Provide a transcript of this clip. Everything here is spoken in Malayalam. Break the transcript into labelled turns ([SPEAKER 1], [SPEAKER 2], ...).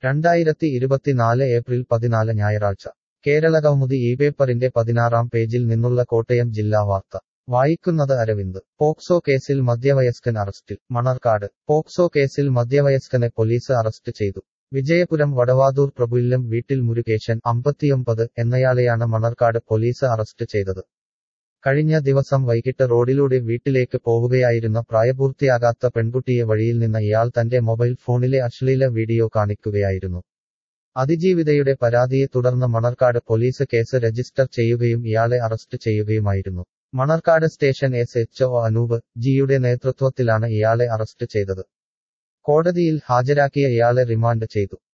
[SPEAKER 1] രണ്ടായിരത്തി ഇരുപത്തിനാല് ഏപ്രിൽ പതിനാല് ഞായറാഴ്ച കേരള കൗമുദി ഈ പേപ്പറിന്റെ പതിനാറാം പേജിൽ നിന്നുള്ള കോട്ടയം ജില്ലാ വാർത്ത വായിക്കുന്നത് അരവിന്ദ് പോക്സോ കേസിൽ മധ്യവയസ്കൻ അറസ്റ്റിൽ മണർക്കാട് പോക്സോ കേസിൽ മധ്യവയസ്കനെ പോലീസ് അറസ്റ്റ് ചെയ്തു വിജയപുരം വടവാതൂർ പ്രഭുല്ലം വീട്ടിൽ മുരുകേശൻ അമ്പത്തിയൊമ്പത് എന്നയാളെയാണ് മണർക്കാട് പോലീസ് അറസ്റ്റ് ചെയ്തത് കഴിഞ്ഞ ദിവസം വൈകിട്ട് റോഡിലൂടെ വീട്ടിലേക്ക് പോവുകയായിരുന്ന പ്രായപൂർത്തിയാകാത്ത പെൺകുട്ടിയെ വഴിയിൽ നിന്ന് ഇയാൾ തന്റെ മൊബൈൽ ഫോണിലെ അശ്ലീല വീഡിയോ കാണിക്കുകയായിരുന്നു അതിജീവിതയുടെ പരാതിയെ തുടർന്ന് മണർക്കാട് പോലീസ് കേസ് രജിസ്റ്റർ ചെയ്യുകയും ഇയാളെ അറസ്റ്റ് ചെയ്യുകയുമായിരുന്നു Manarcad station S H O Anoop ജിയുടെ നേതൃത്വത്തിലാണ് ഇയാളെ അറസ്റ്റ് ചെയ്തത് കോടതിയിൽ ഹാജരാക്കിയ ഇയാളെ റിമാൻഡ് ചെയ്തു